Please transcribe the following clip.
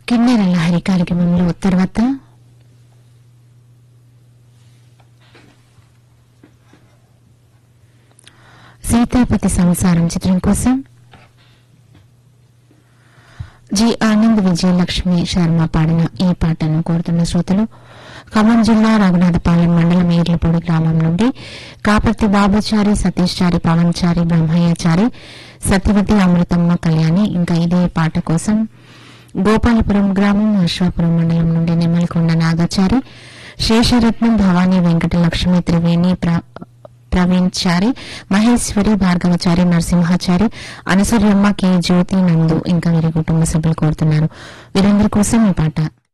కిన్నెర లహరి కార్యక్రమంలో తర్వాత సీతాపతి సంసారం చిత్రం కోసం జి ఆనంద్ విజయలక్ష్మి శర్మ పాడిన ఈ పాటను కోరుతున్న శ్రోతలు ఖమ్మం జిల్లా రఘునాథపాలెం మండలం ఏర్లపూడి గ్రామం నుండి కాపర్తి బాబుచారి సతీష్ చారి పవన్ చారి బ్రహ్మయ్యచారి సత్యవతి అమృతమ్మ కళ్యాణి ఇంకా ఇదే పాట కోసం గోపాలపురం గ్రామం అశ్వాపురం మండలం నుండి నెమలికొండ నాగాచారి శేషరత్నం భవానీ వెంకట లక్ష్మి త్రివేణి ప్ర- ప్రవీణ్ చారి మహేశ్వరి భార్గవచారి నరసింహాచారి అనసూయమ్మ కె జ్యోతి నందు ఇంకా వీరి కుటుంబ సభ్యులు కోరుతున్నారు వీరందరి కోసం ఈ పాట